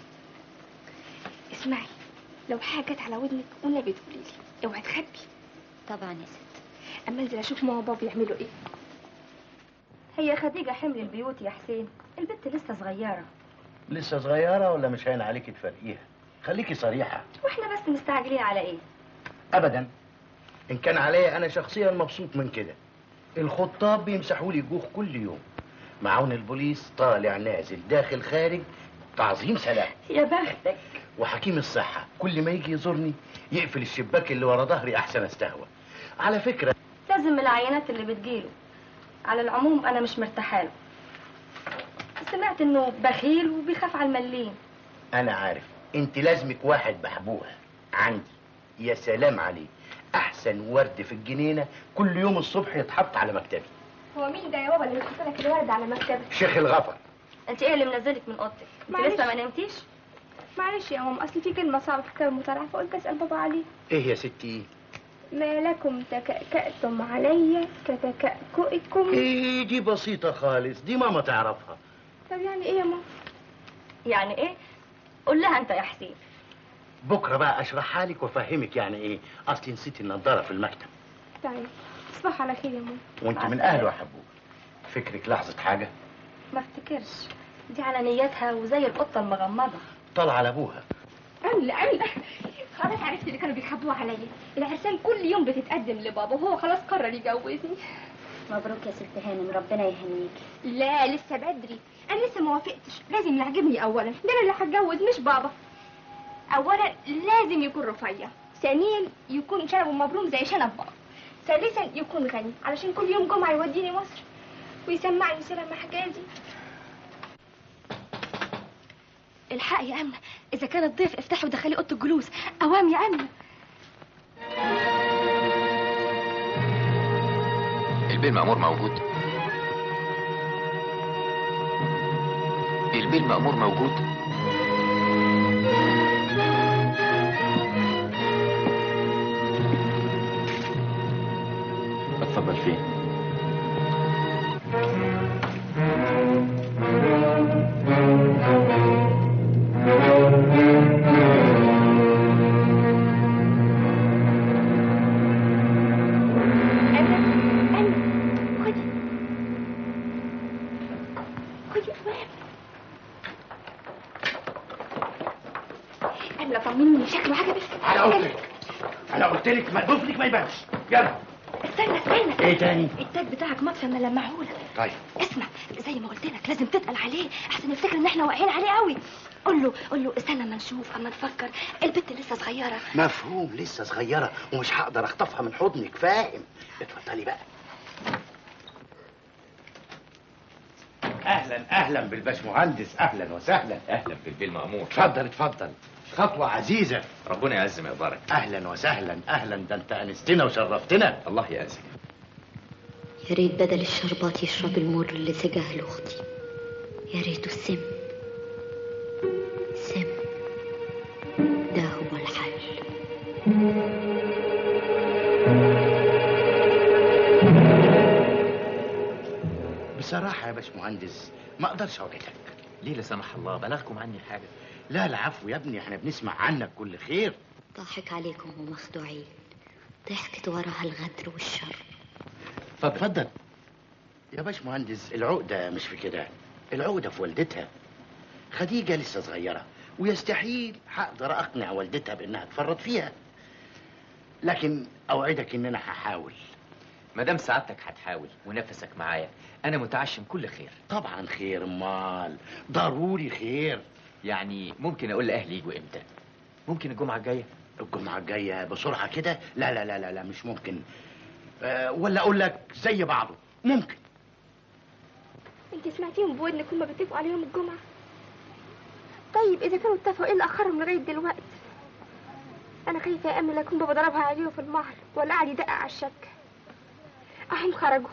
اسمعي لو حاجة جت على ودنك والنبي تقولي لي اوعي تخبي طبعا يا ست أما أنزل أشوف ماما وبابا يعملوا إيه هي خديجة حمل البيوت يا حسين البنت لسه صغيرة لسه صغيرة ولا مش هين عليكي تفرقيها خليكي صريحة واحنا بس مستعجلين على ايه أبدا إن كان عليا أنا شخصيا مبسوط من كده الخطاب بيمسحوا لي جوخ كل يوم معاون البوليس طالع نازل داخل خارج تعظيم سلام يا بختك وحكيم الصحة كل ما يجي يزورني يقفل الشباك اللي ورا ظهري أحسن استهوى على فكرة لازم من العينات اللي بتجيله على العموم انا مش مرتاحه له سمعت انه بخيل وبيخاف على الملين أنا عارف أنت لازمك واحد بحبوها عندي يا سلام عليه أحسن ورد في الجنينة كل يوم الصبح يتحط على مكتبي هو مين ده يا بابا اللي بيحط لك الورد على مكتبك شيخ الغفر انت ايه اللي منزلك من اوضتك انت معلش. لسه ما نمتيش معلش يا ماما أصل في كلمة صعبة في كتاب المطالعة فقلت أسأل بابا عليه إيه يا ستي ما لكم تكأكأتم علي كتكأكئكم إيه دي بسيطة خالص دي ماما تعرفها طب يعني إيه يا ماما يعني ايه قول لها انت يا حسين بكرة بقى أشرحها لك وأفهمك يعني إيه أصلي نسيت النضارة في المكتب طيب تصبح على خير يا ماما وأنت مع من السلامة. أهله يا حبوب فكرك لحظة حاجة ما افتكرش دي على نيتها وزي القطه المغمضه طلع على أبوها أملة أملة خلاص عرفت اللي كانوا بيخبوه عليا العرسان كل يوم بتتقدم لبابا وهو خلاص قرر يجوزني مبروك يا ست هانم ربنا يهنيك لا لسه بدري انا لسه ما وافقتش لازم يعجبني اولا ده انا اللي هتجوز مش بابا اولا لازم يكون رفيع ثانيا يكون شنبه مبروم زي شنب بابا ثالثا يكون غني علشان كل يوم جمعه يوديني مصر ويسمعني سلام حجازي الحق يا أمنة إذا كان الضيف افتحي ودخلي أوضة الجلوس أوام يا أمنة البيه المأمور موجود البيه المأمور موجود اتفضل فين خدي أوام أمنة طمني شكله عجبك أنا قلت لك أنا قلت لك ما ضفرك ما يبانش يلا استنى استنى إيه تاني؟ التاج بتاعك مطفى ما لمعهولك طيب اسمع زي ما قلت لك لازم تتقل عليه احسن يفتكر ان احنا واقعين عليه قوي قول له قول له استنى ما نشوف اما نفكر البت لسه صغيره مفهوم لسه صغيرة ومش هقدر اخطفها من حضنك فاهم اتفضلي بقى اهلا اهلا بالباشمهندس اهلا وسهلا اهلا بالبيه المأمور اتفضل اتفضل خطوة عزيزة ربنا يعز مقدارك اهلا وسهلا اهلا ده انت انستنا وشرفتنا الله يعزك يا ريت بدل الشربات يشرب المر اللي سقاه لاختي يا ريته السم سم ده هو الحل بصراحة يا باشمهندس ما اقدرش اوعدك ليه لا سمح الله بلغكم عني حاجة لا العفو يا ابني احنا بنسمع عنك كل خير ضاحك عليكم ومخدوعين ضحكت وراها الغدر والشر اتفضل يا باشمهندس العقدة مش في كده العقدة في والدتها خديجة لسه صغيرة ويستحيل هقدر اقنع والدتها بانها تفرط فيها لكن اوعدك ان انا هحاول ما دام سعادتك هتحاول ونفسك معايا انا متعشم كل خير طبعا خير امال ضروري خير يعني ممكن اقول لاهلي يجوا امتى ممكن الجمعه الجايه الجمعة الجاية بسرعة كده لا لا لا لا, لا مش ممكن أه ولا اقول لك زي بعضه ممكن انت سمعتيهم بودنك هما بيتفقوا على يوم الجمعة طيب اذا كانوا اتفقوا ايه اللي اخرهم لغاية دلوقتي انا خايفة يا امي لا يكون بابا ضربها عليه في المهر ولا قاعد يدقق على الشبكة اهم خرجوا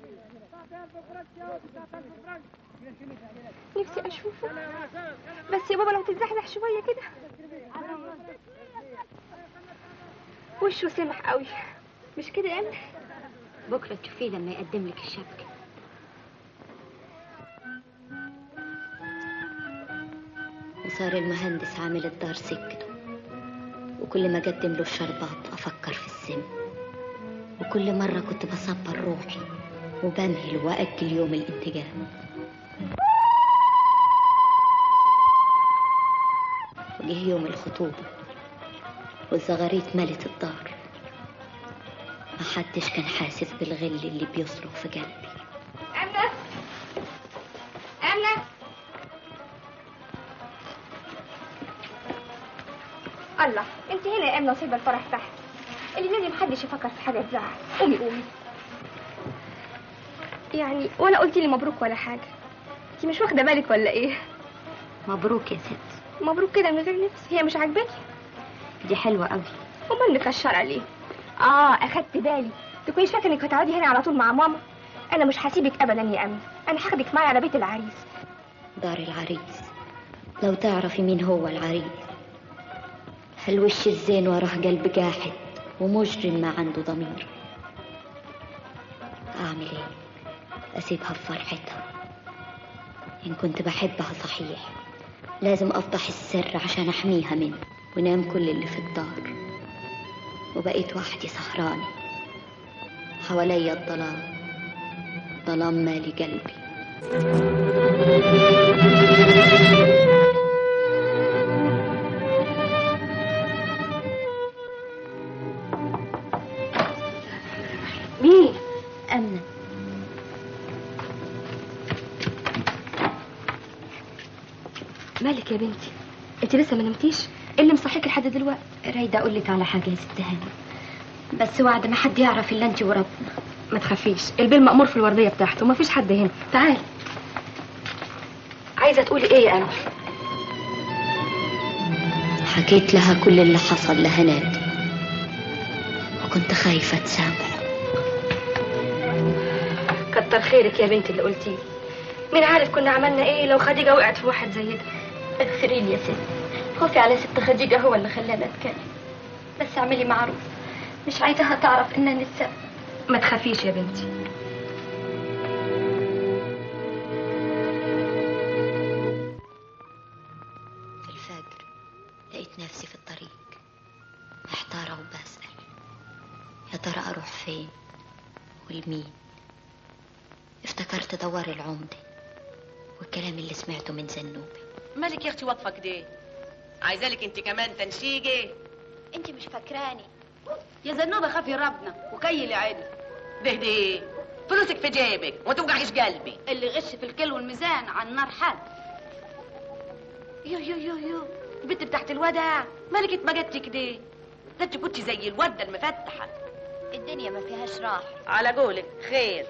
نفسي اشوفه بس يا بابا لو تتزحزح شوية كده وشه سمح قوي مش كده يا امي بكرة تشوفيه لما يقدم لك الشبكة وصار المهندس عامل الدار سكته وكل ما أقدم له الشربات أفكر في السم وكل مرة كنت بصبر روحي وبمهل وأجل يوم الانتقام وجه يوم الخطوبة والزغاريت ملت الدار محدش كان حاسس بالغل اللي بيصرخ في قلبي أمنة أمنة الله انت هنا يا امنه وسايبه الفرح تحت اللي لازم محدش يفكر في حاجه تزعل قومي قومي يعني ولا قلتي لي مبروك ولا حاجه انت مش واخده بالك ولا ايه مبروك يا ست مبروك كده من غير نفس هي مش عاجباكي دي حلوة قوي امال مكشره ليه اه اخدت بالي تكونيش فاكره انك هتقعدي هنا على طول مع ماما انا مش هسيبك ابدا يا امنه انا هاخدك معايا على بيت العريس دار العريس لو تعرفي مين هو العريس هالوش الزين وراه قلب جاحد ومجرم ما عنده ضمير أعمل إيه؟ أسيبها في فرحتها إن كنت بحبها صحيح لازم أفضح السر عشان أحميها منه ونام كل اللي في الدار وبقيت وحدي سهرانة حواليا الظلام ظلام مالي قلبي مين أمنة مالك يا بنتي انت لسه ما نمتيش ايه اللي مصحيك لحد دلوقتي رايدة أقول لك على حاجة يا ست هاني بس وعد ما حد يعرف إلا أنت وربنا ما تخافيش البيل مأمور في الوردية بتاعته وما فيش حد هنا تعالي عايزة تقولي ايه يا أمل حكيت لها كل اللي حصل لهنادي وكنت خايفة تسامحه كتر خيرك يا بنتي اللي قلتيه مين عارف كنا عملنا ايه لو خديجة وقعت في واحد زي ده اغفرين يا ست خوفي على ست خديجة هو اللي خلاني أتكلم بس اعملي معروف مش عايزاها تعرف إنني السبب ما تخافيش يا بنتي في الفجر لقيت نفسي في الطريق محتارة وبسأل يا ترى أروح فين والمين افتكرت دوار العمدة والكلام اللي سمعته من زنوبي مالك يا اختي واقفه كده عايزالك انت كمان تنشيجه انت مش فاكراني يا زنوبه خافي ربنا وكيلي عيني ده ده فلوسك في جيبك وما توجعيش قلبي اللي غش في الكيلو والميزان على النار حد يو يو يو يو البنت بتاعت الودع مالك اتبجدتي كده ده انت كنت زي الوردة المفتحة الدنيا ما فيهاش راحة على قولك خير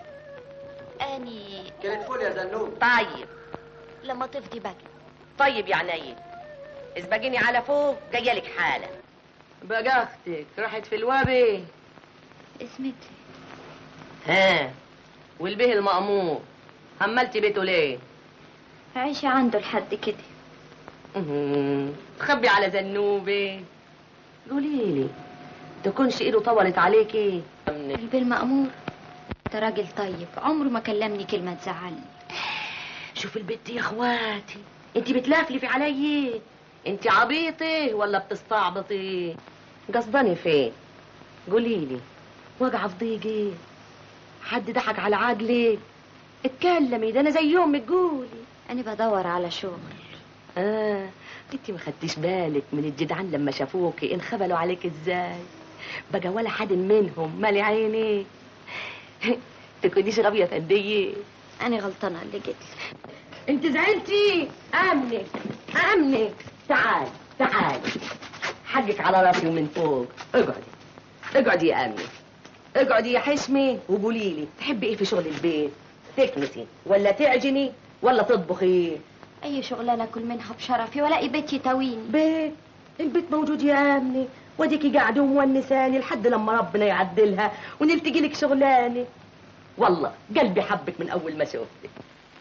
اني كانت فول يا زنوب طيب لما تفضي بقى طيب يا عيني اسبقيني على فوق جايه لك حاله بقى اختك راحت في الوابي اسمتي ها والبه المأمور حملتي بيته ليه عايشة عنده لحد كده مهم. تخبي على زنوبي قولي لي تكونش ايده طولت عليكي البيه المأمور ده راجل طيب عمره ما كلمني كلمة تزعلني شوف البت يا اخواتي انت بتلافلفي علي انت عبيطه ولا بتستعبطي قصداني فين قولي لي واقعه في ضيقي حد ضحك على عقلك اتكلمي ده انا زي يومك قولي انا بدور على شغل اه انت ما خدتيش بالك من الجدعان لما شافوكي انخبلوا عليك ازاي بقى ولا حد منهم مالي عيني تكونيش غبيه فنديه انا غلطانة اللي جيت انت زعلتي امنك امنك تعال تعال حقك على راسي ومن فوق اقعدي اقعدي يا امني اقعدي يا حشمي وقولي لي تحبي ايه في شغل البيت تكنسي ولا تعجني ولا تطبخي اي شغلانه اكل منها بشرفي والاقي بيت يتويني بيت البيت موجود يا امني وديكي قاعده ومونساني لحد لما ربنا يعدلها ونلتقي لك شغلانه والله قلبي حبك من اول ما شفتك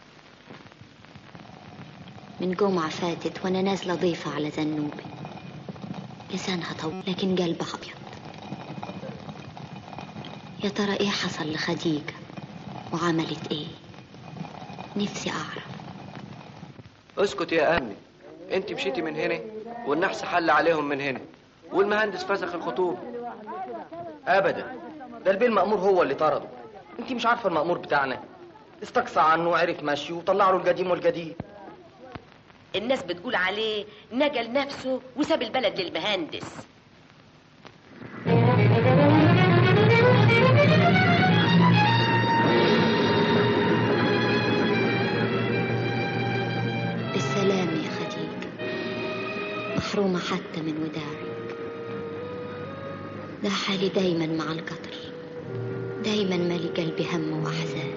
من جمعة فاتت وانا نازلة ضيفة على زنوبة لسانها طويل لكن قلبها ابيض يا ترى ايه حصل لخديجة وعملت ايه نفسي اعرف اسكت يا امني انت مشيتي من هنا والنحس حل عليهم من هنا والمهندس فسخ الخطوبه ابدا ده البيه المأمور هو اللي طرده انت مش عارفه المأمور بتاعنا استقصى عنه وعرف مشيه وطلع له القديم والجديد الناس بتقول عليه نجل نفسه وساب البلد للمهندس بالسلام يا خديجة محرومة حتى من وداعك ده حالي دايما مع القطر دايما مالي قلبي هم وأحزان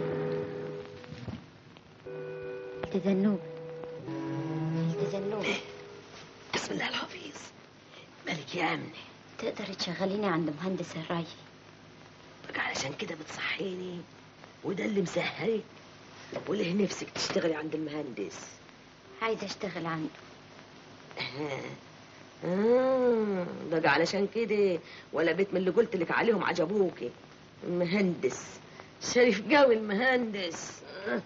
تذنوب تذنوب بسم الله الحفيظ مالك يا امني تقدري تشغليني عند مهندس الري بقى علشان كده بتصحيني وده اللي مسهرك وليه نفسك تشتغلي عند المهندس عايزة اشتغل عنده آه بقى علشان كده ولا بيت من اللي قلت لك عليهم عجبوكي المهندس شريف قوي المهندس آه.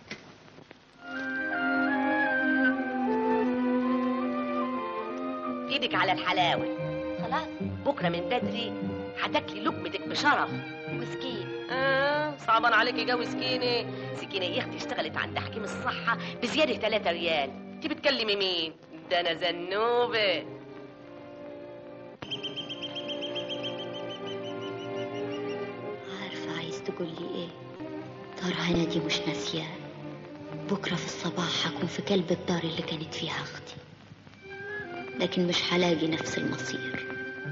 ايدك على الحلاوه خلاص بكره من بدري هتاكلي لقمتك بشرف مسكين اه صعبان عليكي جو سكينه سكينه يا اختي اشتغلت عند حكيم الصحه بزياده 3 ريال انت بتكلمي مين ده انا زنوبه عارفة عايز تقولي ايه ترى هنا دي مش ناسياه بكرة في الصباح هكون في قلب الدار اللي كانت فيها أختي لكن مش هلاقي نفس المصير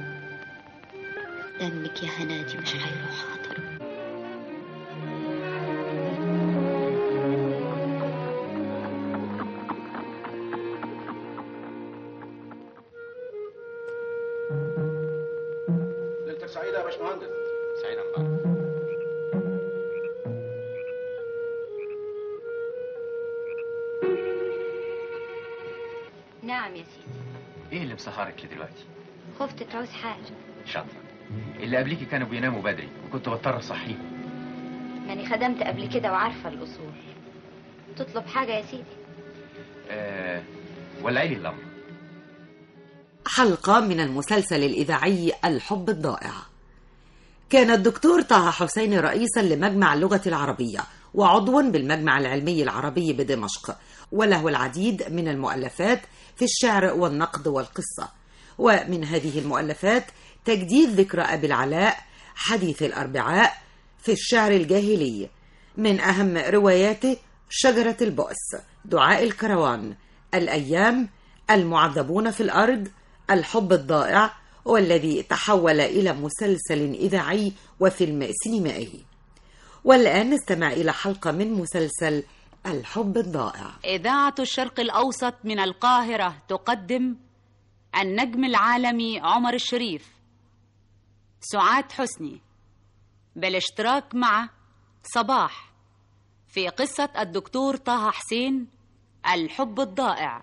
دمك يا هنادي مش هيروح هدر ليلتك سعيده يا باشمهندس سعيدة مبارك نعم يا سيدي ايه اللي مسهرك لدلوقتي خفت تعوز حاجة شاطرة اللي قبليكي كانوا بيناموا بدري وكنت بضطر اصحيهم ماني خدمت قبل كده وعارفة الأصول تطلب حاجة يا سيدي أه ولعي لي اللمبة حلقة من المسلسل الإذاعي الحب الضائع كان الدكتور طه حسين رئيسا لمجمع اللغة العربية وعضوا بالمجمع العلمي العربي بدمشق وله العديد من المؤلفات في الشعر والنقد والقصة ومن هذه المؤلفات تجديد ذكرى أبي العلاء حديث الأربعاء في الشعر الجاهلي من أهم رواياته شجرة البؤس دعاء الكروان الأيام المعذبون في الأرض الحب الضائع والذي تحول إلى مسلسل إذاعي وفيلم سينمائي والآن نستمع إلى حلقة من مسلسل الحب الضائع إذاعة الشرق الأوسط من القاهرة تقدم النجم العالمي عمر الشريف سعاد حسني بالاشتراك مع صباح في قصة الدكتور طه حسين الحب الضائع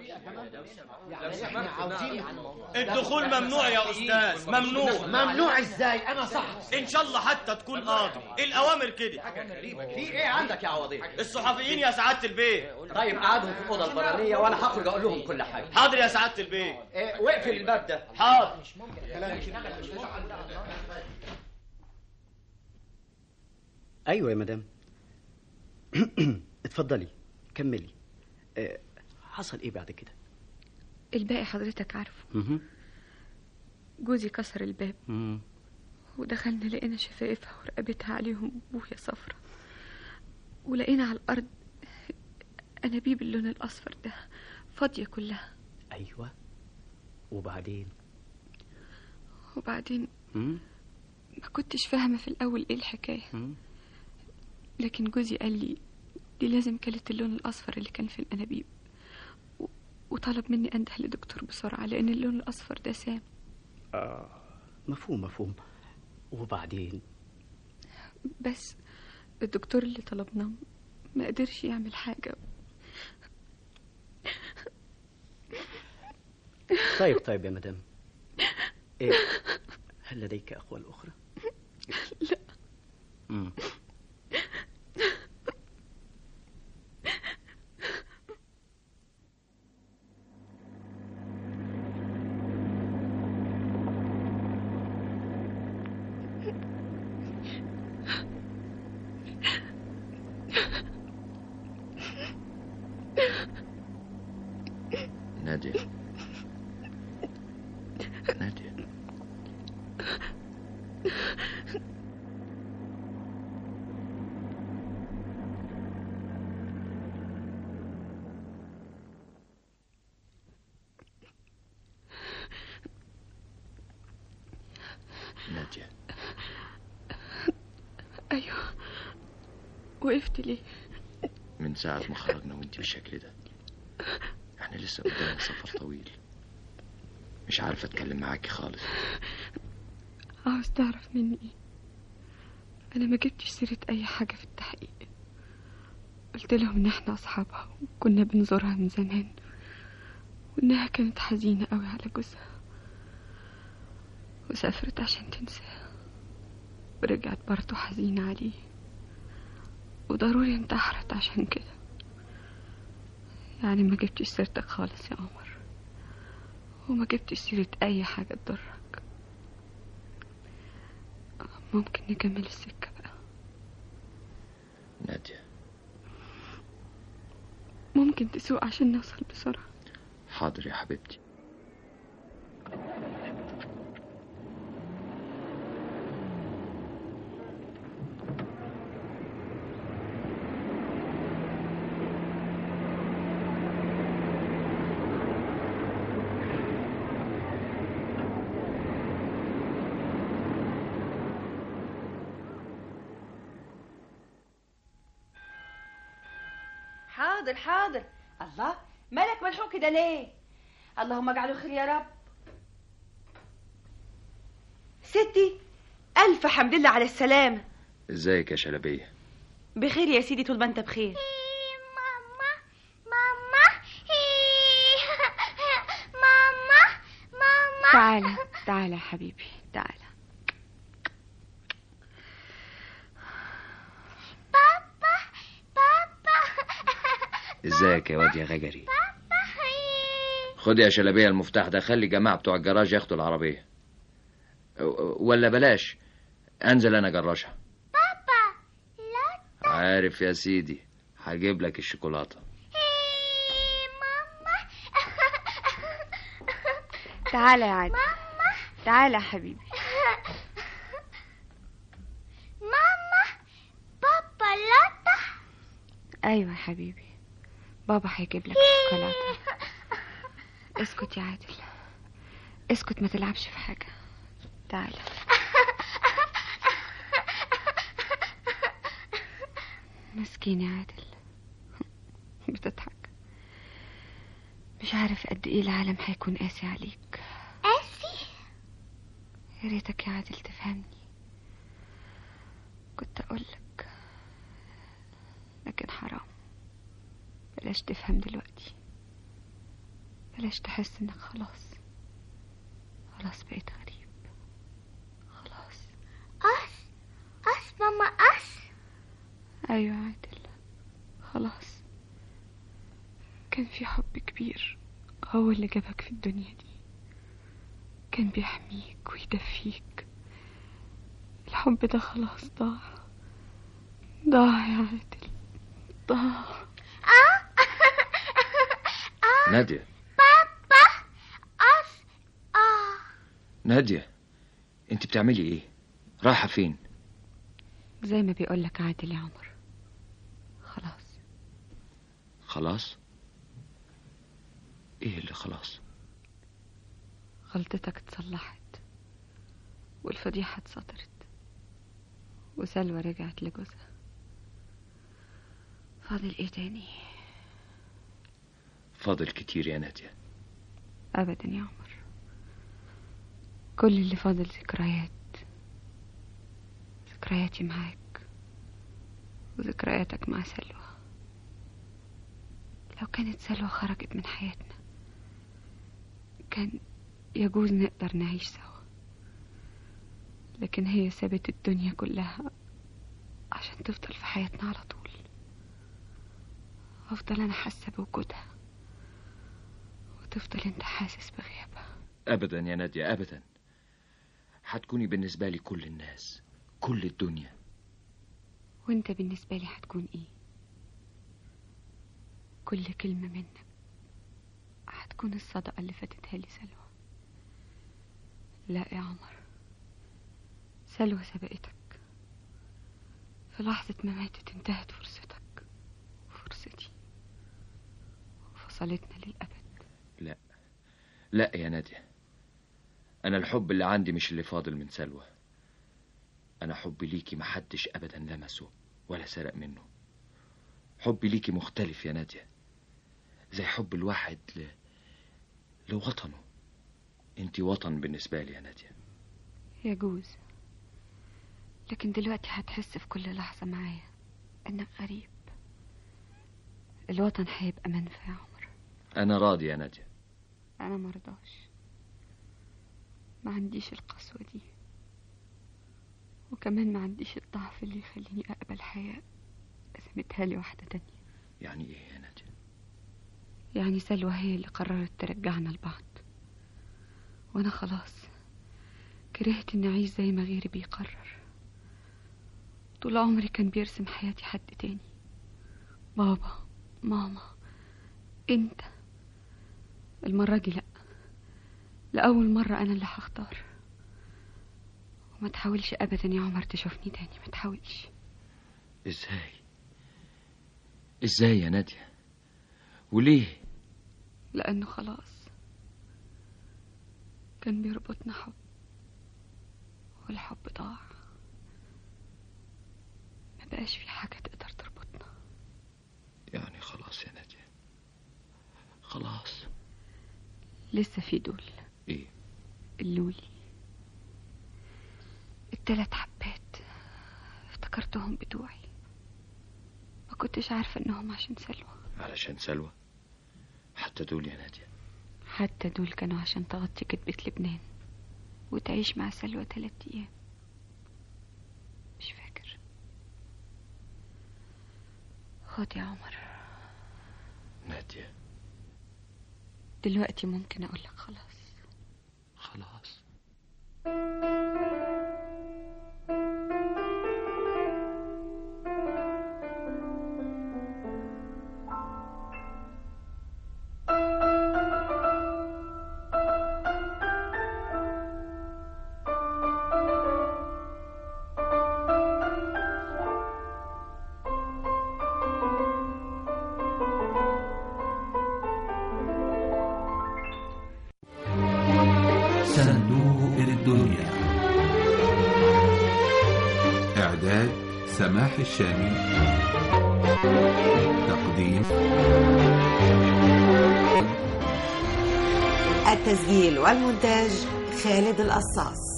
الدخول ممنوع يا استاذ ممنوع ممنوع ازاي انا صح ان شاء الله حتى تكون قاضي الاوامر كده في ايه عندك يا عوضين الصحفيين يا سعاده البيه طيب قعدهم في الاوضه البرانيه وانا هخرج اقول لهم كل حاجه حاضر يا سعاده البيه إيه واقفل الباب ده حاضر ايوه يا مدام اتفضلي كملي آه، حصل ايه بعد كده الباقي حضرتك عارفه مهم. جوزي كسر الباب مم. ودخلنا لقينا شفايفها ورقبتها عليهم بويا صفرة ولقينا على الأرض أنابيب اللون الأصفر ده فاضية كلها ايوه وبعدين وبعدين مم؟ ما كنتش فاهمة في الأول إيه الحكاية مم؟ لكن جوزي قال لي دي لازم كانت اللون الأصفر اللي كان في الأنابيب و- وطلب مني أنده لدكتور بسرعة لأن اللون الأصفر ده سام آه مفهوم مفهوم وبعدين بس الدكتور اللي طلبناه ما قدرش يعمل حاجة طيب طيب يا مدام إيه؟ هل لديك أقوال أخرى؟ لا مم. نادية نادية نادية أيوه وقفت ليه من ساعة ما خرجنا وانت بالشكل ده احنا لسه قدامنا سفر طويل مش عارف اتكلم معاكي خالص عاوز تعرف مني ايه انا ما جبتش سيرة اي حاجة في التحقيق قلت لهم ان احنا اصحابها وكنا بنزورها من زمان وانها كانت حزينة قوي على جوزها وسافرت عشان تنساه ورجعت برضه حزينة عليه وضروري انتحرت عشان كده يعني ما جبتش سيرتك خالص يا قمر وما جبتش سيرة أي حاجة تضرك ممكن نكمل السكة بقى نادية ممكن تسوق عشان نوصل بسرعة حاضر يا حبيبتي حاضر حاضر الله مالك ملحوق كده ليه اللهم اجعله خير يا رب ستي الف حمد لله على السلامه ازيك يا شلبية بخير يا سيدي طول ما انت بخير ماما ماما تعالى تعالى يا حبيبي تعالى ازيك يا واد يا غجري خد يا شلبية المفتاح ده خلي جماعة بتوع الجراج ياخدوا العربية و- ولا بلاش انزل انا جراجها عارف يا سيدي هجيب لك الشوكولاتة تعالى يا عادل تعالى يا حبيبي ماما بابا لا ايوه يا حبيبي بابا هيجيب لك الشوكولاته اسكت يا عادل اسكت ما تلعبش في حاجه تعالى مسكين يا عادل بتضحك مش عارف قد ايه العالم هيكون قاسي عليك قاسي يا ريتك يا عادل تفهمني كنت اقولك لكن حرام بلاش تفهم دلوقتي بلاش تحس انك خلاص خلاص بقيت غريب خلاص أس أس ماما أس ايوه عادل خلاص كان في حب كبير هو اللي جابك في الدنيا دي كان بيحميك ويدفيك الحب ده خلاص ضاع ضاع يا عادل ضاع نادية بابا أس آه نادية انت بتعملي ايه رايحة فين زي ما بيقولك عادل يا عمر خلاص خلاص ايه اللي خلاص غلطتك اتصلحت والفضيحة اتسطرت وسلوى رجعت لجوزها فاضل ايه تاني فاضل كتير يا نادية ابدا يا عمر كل اللي فاضل ذكريات ذكرياتي معاك وذكرياتك مع سلوى لو كانت سلوى خرجت من حياتنا كان يجوز نقدر نعيش سوا لكن هي سابت الدنيا كلها عشان تفضل في حياتنا على طول افضل انا حاسه بوجودها وتفضل انت حاسس بغيابها ابدا يا نادية ابدا هتكوني بالنسبة لي كل الناس كل الدنيا وانت بالنسبه لي هتكون ايه كل كلمه منك هتكون الصدقه اللي فاتتها لي سلوى لا يا عمر سلوى سبقتك في لحظة ما ماتت انتهت فرصتك وفرصتي وفصلتنا للأبد لا لا يا نادية أنا الحب اللي عندي مش اللي فاضل من سلوى أنا حبي ليكي محدش أبدا لمسه ولا سرق منه حبي ليكي مختلف يا نادية زي حب الواحد ل... لوطنه انتي وطن بالنسبة لي يا نادية يجوز لكن دلوقتي هتحس في كل لحظة معايا انك غريب الوطن هيبقى منفى يا عمر أنا راضي يا نادية انا مرضاش ما عنديش القسوة دي وكمان ما عنديش الضعف اللي يخليني اقبل حياة قسمتها لي واحدة تانية يعني إيه يا نادية يعني سلوى هي اللي قررت ترجعنا لبعض وانا خلاص كرهت اني اعيش زي ما غيري بيقرر طول عمري كان بيرسم حياتي حد تاني بابا ماما انت المرة دي لا لأول مرة أنا اللي هختار وما تحاولش أبدا يا عمر تشوفني تاني ما تحاولش إزاي إزاي يا نادية وليه لأنه خلاص كان بيربطنا حب والحب ضاع ما بقاش في حاجة تقدر تربطنا يعني خلاص يا نادية خلاص لسه في دول إيه اللولي التلات حبات افتكرتهم بتوعي ما كنتش عارفة انهم عشان سلوى علشان سلوى حتى دول يا نادية حتى دول كانوا عشان تغطي كتبة لبنان وتعيش مع سلوى تلات أيام مش فاكر خد يا عمر نادية دلوقتي ممكن أقولك خلاص خلاص صندوق الدنيا إعداد سماح الشامي تقديم التسجيل والمونتاج خالد القصاص